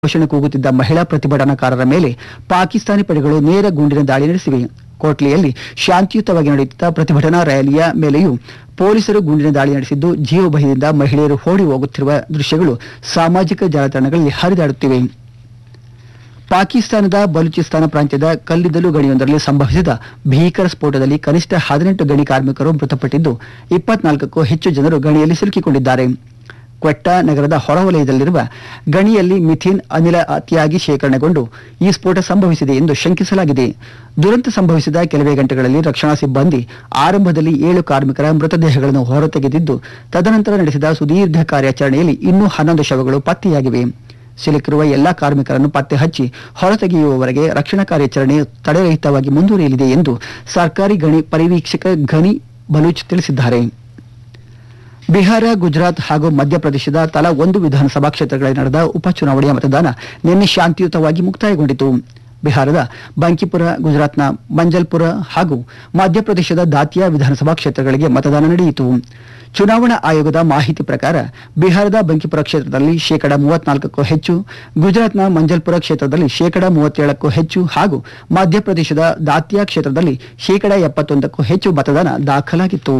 ಘೋಷಣೆ ಕೂಗುತ್ತಿದ್ದ ಮಹಿಳಾ ಪ್ರತಿಭಟನಾಕಾರರ ಮೇಲೆ ಪಾಕಿಸ್ತಾನಿ ಪಡೆಗಳು ನೇರ ಗುಂಡಿನ ದಾಳಿ ನಡೆಸಿವೆ ಕೋಟ್ಲಿಯಲ್ಲಿ ಶಾಂತಿಯುತವಾಗಿ ನಡೆಯುತ್ತಿದ್ದ ಪ್ರತಿಭಟನಾ ರ್ಯಾಲಿಯ ಮೇಲೆಯೂ ಪೊಲೀಸರು ಗುಂಡಿನ ದಾಳಿ ನಡೆಸಿದ್ದು ಜೀವ ಭಯದಿಂದ ಮಹಿಳೆಯರು ಓಡಿ ಹೋಗುತ್ತಿರುವ ದೃಶ್ಯಗಳು ಸಾಮಾಜಿಕ ಜಾಲತಾಣಗಳಲ್ಲಿ ಹರಿದಾಡುತ್ತಿವೆ ಪಾಕಿಸ್ತಾನದ ಬಲೂಚಿಸ್ತಾನ ಪ್ರಾಂತ್ಯದ ಕಲ್ಲಿದ್ದಲು ಗಣಿಯೊಂದರಲ್ಲಿ ಸಂಭವಿಸಿದ ಭೀಕರ ಸ್ಫೋಟದಲ್ಲಿ ಕನಿಷ್ಠ ಹದಿನೆಂಟು ಗಣಿ ಕಾರ್ಮಿಕರು ಮೃತಪಟ್ಟಿದ್ದು ಇಪ್ಪತ್ನಾಲ್ಕಕ್ಕೂ ಹೆಚ್ಚು ಜನರು ಗಣಿಯಲ್ಲಿ ಸಿಲುಕಿಕೊಂಡಿದ್ದಾರೆ ಕ್ವೆಟ್ಟಾ ನಗರದ ಹೊರವಲಯದಲ್ಲಿರುವ ಗಣಿಯಲ್ಲಿ ಮಿಥಿನ್ ಅನಿಲ ಅತಿಯಾಗಿ ಶೇಖರಣೆಗೊಂಡು ಈ ಸ್ಫೋಟ ಸಂಭವಿಸಿದೆ ಎಂದು ಶಂಕಿಸಲಾಗಿದೆ ದುರಂತ ಸಂಭವಿಸಿದ ಕೆಲವೇ ಗಂಟೆಗಳಲ್ಲಿ ರಕ್ಷಣಾ ಸಿಬ್ಬಂದಿ ಆರಂಭದಲ್ಲಿ ಏಳು ಕಾರ್ಮಿಕರ ಮೃತದೇಹಗಳನ್ನು ಹೊರತೆಗೆದಿದ್ದು ತದನಂತರ ನಡೆಸಿದ ಸುದೀರ್ಘ ಕಾರ್ಯಾಚರಣೆಯಲ್ಲಿ ಇನ್ನೂ ಹನ್ನೊಂದು ಶವಗಳು ಪತ್ತೆಯಾಗಿವೆ ಸಿಲುಕಿರುವ ಎಲ್ಲಾ ಕಾರ್ಮಿಕರನ್ನು ಪತ್ತೆ ಹಚ್ಚಿ ಹೊರತೆಗೆಯುವವರೆಗೆ ರಕ್ಷಣಾ ಕಾರ್ಯಾಚರಣೆ ತಡೆರಹಿತವಾಗಿ ಮುಂದುವರಿಯಲಿದೆ ಎಂದು ಸರ್ಕಾರಿ ಗಣಿ ಪರಿವೀಕ್ಷಕ ಘನಿ ಬಲೂಚ್ ತಿಳಿಸಿದ್ದಾರೆ ಬಿಹಾರ ಗುಜರಾತ್ ಹಾಗೂ ಮಧ್ಯಪ್ರದೇಶದ ತಲಾ ಒಂದು ವಿಧಾನಸಭಾ ಕ್ಷೇತ್ರಗಳಲ್ಲಿ ನಡೆದ ಉಪಚುನಾವಣೆಯ ಮತದಾನ ನಿನ್ನೆ ಶಾಂತಿಯುತವಾಗಿ ಮುಕ್ತಾಯಗೊಂಡಿತು ಬಿಹಾರದ ಬಂಕಿಪುರ ಗುಜರಾತ್ನ ಮಂಜಲ್ಪುರ ಹಾಗೂ ಮಧ್ಯಪ್ರದೇಶದ ದಾತಿಯಾ ವಿಧಾನಸಭಾ ಕ್ಷೇತ್ರಗಳಿಗೆ ಮತದಾನ ನಡೆಯಿತು ಚುನಾವಣಾ ಆಯೋಗದ ಮಾಹಿತಿ ಪ್ರಕಾರ ಬಿಹಾರದ ಬಂಕಿಪುರ ಕ್ಷೇತ್ರದಲ್ಲಿ ಶೇಕಡ ಮೂವತ್ನಾಲ್ಕಕ್ಕೂ ಹೆಚ್ಚು ಗುಜರಾತ್ನ ಮಂಜಲ್ಪುರ ಕ್ಷೇತ್ರದಲ್ಲಿ ಶೇಕಡ ಮೂವತ್ತೇಳಕ್ಕೂ ಹೆಚ್ಚು ಹಾಗೂ ಮಧ್ಯಪ್ರದೇಶದ ದಾತಿಯಾ ಕ್ಷೇತ್ರದಲ್ಲಿ ಶೇಕಡ ಎಪ್ಪತ್ತೊಂದಕ್ಕೂ ಹೆಚ್ಚು ಮತದಾನ ದಾಖಲಾಗಿತ್ತು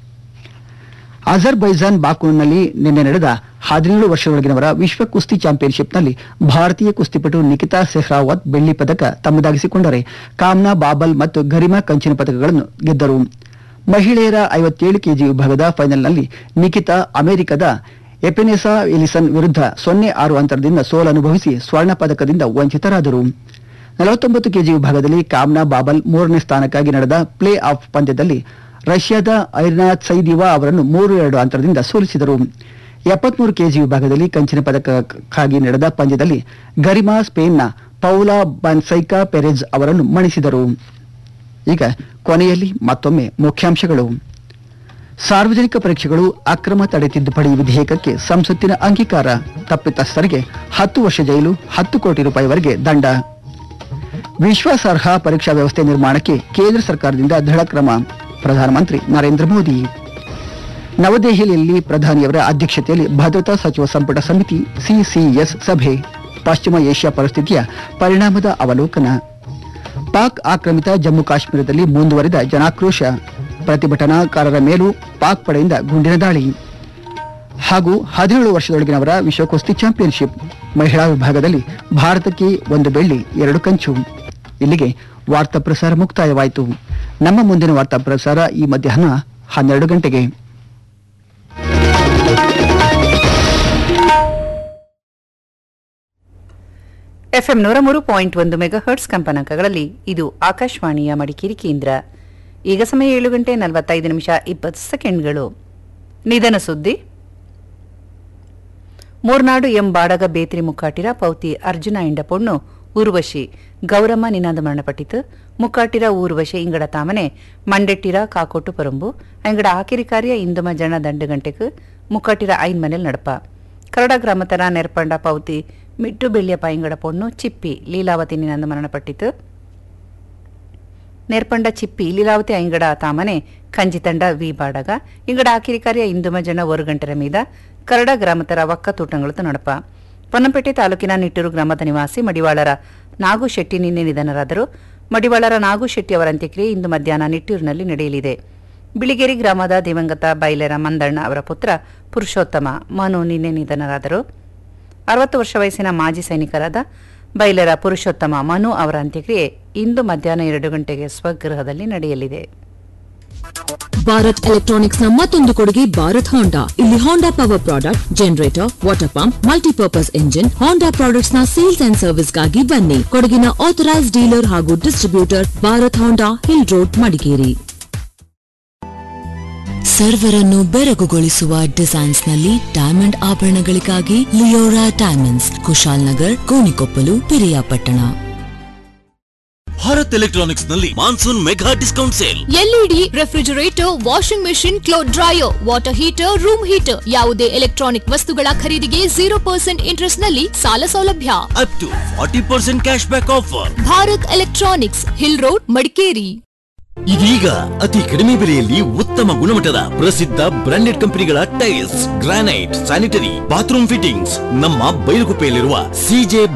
ಅಜರ್ಬೈಜಾನ್ ಬಾಕೂನಲ್ಲಿ ನಿನ್ನೆ ನಡೆದ ಹದಿನೇಳು ವರ್ಷದೊಳಗಿನವರ ವಿಶ್ವ ಕುಸ್ತಿ ಚಾಂಪಿಯನ್ಶಿಪ್ನಲ್ಲಿ ಭಾರತೀಯ ಕುಸ್ತಿಪಟು ನಿಕಿತಾ ಸೆಹ್ರಾವತ್ ಬೆಳ್ಳಿ ಪದಕ ತಮ್ಮದಾಗಿಸಿಕೊಂಡರೆ ಕಾಮ್ನಾ ಬಾಬಲ್ ಮತ್ತು ಗರಿಮಾ ಕಂಚಿನ ಪದಕಗಳನ್ನು ಗೆದ್ದರು ಮಹಿಳೆಯರ ಐವತ್ತೇಳು ಕೆಜಿ ವಿಭಾಗದ ಫೈನಲ್ನಲ್ಲಿ ನಿಕಿತಾ ಅಮೆರಿಕದ ಎಪೆನೆಸಾ ಎಲಿಸನ್ ವಿರುದ್ಧ ಸೊನ್ನೆ ಆರು ಅಂತರದಿಂದ ಸೋಲನುಭವಿಸಿ ಸ್ವರ್ಣ ಪದಕದಿಂದ ವಂಚಿತರಾದರು ನಲವತ್ತೊಂಬತ್ತು ಕೆಜಿ ವಿಭಾಗದಲ್ಲಿ ಕಾಮ್ನಾ ಬಾಬಲ್ ಮೂರನೇ ಸ್ಥಾನಕ್ಕಾಗಿ ನಡೆದ ಪ್ಲೇ ಆಫ್ ಪಂದ್ಯದಲ್ಲಿ ರಷ್ಯಾದ ಐರ್ನಾ ಸೈದಿವಾ ಅವರನ್ನು ಮೂರು ಎರಡು ಅಂತರದಿಂದ ಸೋಲಿಸಿದರು ಎಪ್ಪತ್ಮೂರು ಕೆಜಿ ವಿಭಾಗದಲ್ಲಿ ಕಂಚಿನ ಪದಕಕ್ಕಾಗಿ ನಡೆದ ಪಂದ್ಯದಲ್ಲಿ ಗರಿಮಾ ಸ್ಪೇನ್ನ ಪೌಲಾ ಬನ್ಸೈಕಾ ಪೆರೆಜ್ ಅವರನ್ನು ಮಣಿಸಿದರು ಈಗ ಕೊನೆಯಲ್ಲಿ ಮತ್ತೊಮ್ಮೆ ಮುಖ್ಯಾಂಶಗಳು ಸಾರ್ವಜನಿಕ ಪರೀಕ್ಷೆಗಳು ಅಕ್ರಮ ತಡೆ ತಿದ್ದುಪಡಿ ವಿಧೇಯಕಕ್ಕೆ ಸಂಸತ್ತಿನ ಅಂಗೀಕಾರ ತಪ್ಪಿತಸ್ಥರಿಗೆ ಹತ್ತು ವರ್ಷ ಜೈಲು ಹತ್ತು ಕೋಟಿ ರೂಪಾಯಿವರೆಗೆ ದಂಡ ವಿಶ್ವಾಸಾರ್ಹ ಪರೀಕ್ಷಾ ವ್ಯವಸ್ಥೆ ನಿರ್ಮಾಣಕ್ಕೆ ಕೇಂದ್ರ ಸರ್ಕಾರದಿಂದ ದೃಢ ಕ್ರಮ ಪ್ರಧಾನಮಂತ್ರಿ ನರೇಂದ್ರ ಮೋದಿ ನವದೆಹಲಿಯಲ್ಲಿ ಪ್ರಧಾನಿಯವರ ಅಧ್ಯಕ್ಷತೆಯಲ್ಲಿ ಭದ್ರತಾ ಸಚಿವ ಸಂಪುಟ ಸಮಿತಿ ಸಿಸಿಎಸ್ ಸಭೆ ಪಶ್ಚಿಮ ಏಷ್ಯಾ ಪರಿಸ್ಥಿತಿಯ ಪರಿಣಾಮದ ಅವಲೋಕನ ಪಾಕ್ ಆಕ್ರಮಿತ ಜಮ್ಮು ಕಾಶ್ಮೀರದಲ್ಲಿ ಮುಂದುವರಿದ ಜನಾಕ್ರೋಶ ಪ್ರತಿಭಟನಾಕಾರರ ಮೇಲೂ ಪಾಕ್ ಪಡೆಯಿಂದ ಗುಂಡಿನ ದಾಳಿ ಹಾಗೂ ಹದಿನೇಳು ವರ್ಷದೊಳಗಿನವರ ವಿಶ್ವ ಕುಸ್ತಿ ಚಾಂಪಿಯನ್ಶಿಪ್ ಮಹಿಳಾ ವಿಭಾಗದಲ್ಲಿ ಭಾರತಕ್ಕೆ ಒಂದು ಬೆಳ್ಳಿ ಎರಡು ಕಂಚು ಇಲ್ಲಿಗೆ ವಾರ್ತಾ ಪ್ರಸಾರ ಮುಕ್ತಾಯವಾಯಿತು ನಮ್ಮ ಮುಂದಿನ ವಾರ್ತಾ ಪ್ರಸಾರ ಈ ಮಧ್ಯಾಹ್ನ ಹನ್ನೆರಡು ಗಂಟೆಗೆ ಎಫ್ಎಂ ನೂರ ಮೂರು ಪಾಯಿಂಟ್ ಒಂದು ಮೆಗಾಹರ್ಟ್ಸ್ ಕಂಪನಾಂಕಗಳಲ್ಲಿ ಇದು ಆಕಾಶವಾಣಿಯ ಮಡಿಕೇರಿ ಕೇಂದ್ರ ಈಗ ಸಮಯ ಏಳು ಗಂಟೆ ನಲವತ್ತೈದು ನಿಮಿಷ ಇಪ್ಪತ್ತು ಸೆಕೆಂಡ್ಗಳು ನಿಧನ ಸುದ್ದಿ ಮೂರ್ನಾಡು ಎಂ ಬಾಡಗ ಬೇತ್ರಿ ಮುಕ್ಕಾಟಿರ ಪೌತಿ ಅರ್ಜುನ ಎಂಡ ಪೊಣ್ಣು ಊರ್ವಶಿ ಗೌರಮ್ಮ ನಿನಾದ ಮರಣಪಟ್ಟಿತು ಮುಕ್ಕಾಟಿರ ಊರ್ವಶಿ ಇಂಗಡ ತಾಮನೆ ಮಂಡೆಟ್ಟಿರ ಕಾಕೋಟು ಪರಂಬು ಅಂಗಡ ಆಕಿರಿ ಕಾರ್ಯ ಇಂದುಮ ಜನ ದಂಡು ಗಂಟೆಗೆ ಮುಕ್ಕಾಟಿರ ಐನ್ ಮನೆಲ್ ನಡಪ ಕರಡ ಗ್ರಾಮತರ ನೆರ್ಪಂಡ ಪೌತಿ ಮಿಟ್ಟು ಬೆಳ್ಳಿಯಪ್ಪ ಇಂಗಡ ಪೊಣ್ಣು ಚಿಪ್ಪಿ ಲೀಲಾವತಿ ನಿನಾದ ಮರಣಪಟ್ಟಿತು ನೆರ್ಪಂಡ ಚಿಪ್ಪಿ ಲೀಲಾವತಿ ಐಂಗಡ ತಾಮನೆ ಕಂಜಿತಂಡ ವಿ ಬಾಡಗ ಇಂಗಡ ಆಕಿರಿ ಕಾರ್ಯ ಇಂದುಮ ಜನ ಒಂದು ಗಂಟೆರ ಮೀದ ಕರಡ ಗ್ರಾಮತರ ಒಕ್ಕ ತೂಟಂಗಳತು ನಡಪ ಪೊನ್ನಪೇಟೆ ತಾಲೂಕಿನ ನಿಟ್ಟೂರು ಗ್ರಾಮದ ನಿವಾಸಿ ಮಡಿವಾಳರ ನಾಗು ಶೆಟ್ಟಿ ನಿನ್ನೆ ನಿಧನರಾದರು ಮಡಿವಾಳರ ನಾಗು ಶೆಟ್ಟಿ ಅವರ ಅಂತ್ಯಕ್ರಿಯೆ ಇಂದು ಮಧ್ಯಾಹ್ನ ನಿಟ್ಟೂರಿನಲ್ಲಿ ನಡೆಯಲಿದೆ ಬಿಳಿಗೇರಿ ಗ್ರಾಮದ ದಿವಂಗತ ಬೈಲೆರ ಮಂದಣ್ಣ ಅವರ ಪುತ್ರ ಪುರುಷೋತ್ತಮ ಮನು ನಿನ್ನೆ ನಿಧನರಾದರು ಅರವತ್ತು ವರ್ಷ ವಯಸ್ಸಿನ ಮಾಜಿ ಸೈನಿಕರಾದ ಬೈಲೆರ ಪುರುಷೋತ್ತಮ ಮನು ಅವರ ಅಂತ್ಯಕ್ರಿಯೆ ಇಂದು ಮಧ್ಯಾಹ್ನ ಎರಡು ಗಂಟೆಗೆ ಸ್ವಗೃಹದಲ್ಲಿ ನಡೆಯಲಿದೆ ಭಾರತ್ ಎಲೆಕ್ಟ್ರಾನಿಕ್ಸ್ ನ ಮತ್ತೊಂದು ಕೊಡುಗೆ ಭಾರತ್ ಹೋಂಡಾ ಇಲ್ಲಿ Honda power product generator water pump multipurpose engine Honda products ನ ಸೇಲ್ಸ್ ಅಂಡ್ ಸರ್ವಿಸ್ ಗಾಗಿ ಬನ್ನಿ ಕೊಡಗಿನ ಆಥರೈಸ್ ಡೀಲರ್ ಹಾಗೂ distributor Bharat Honda hill road Madikeri ಸರ್ವರನ್ನು ಬೆರಗುಗೊಳಿಸುವ ಡಿಸೈನ್ಸ್ ನಲ್ಲಿ ಡೈಮಂಡ್ ಆಭರಣಗಳಿಗಾಗಿ Leora diamonds Kushal Nagar Gonikoppal Periyapatna Bharat electronics ನಲ್ಲಿ monsoon mega discount sale LED refrigerator washing machine cloth dryer water heater room heater ಯಾವುದೇ ಎಲೆಕ್ಟ್ರಾನಿಕ್ ವಸ್ತುಗಳ ಖರೀದಿಗೆ ಜೀರೋ ಪರ್ಸೆಂಟ್ ಇಂಟ್ರೆಸ್ಟ್ ನಲ್ಲಿ ಸಾಲ ಸೌಲಭ್ಯ up to forty percent cash back offer Bharat electronics hill road Madikeri ಇದೀಗ ಅತಿ ಕಡಿಮೆ ಬೆಲೆಯಲ್ಲಿ ಉತ್ತಮ ಗುಣಮಟ್ಟದ ಪ್ರಸಿದ್ಧ ಬ್ರಾಂಡೆಡ್ ಕಂಪನಿಗಳ tiles granite sanitary bathroom fittings ನಮ್ಮ ಬೈಲುಗುಪ್ಪೆಯಲ್ಲಿರುವ ಸಿಜೆ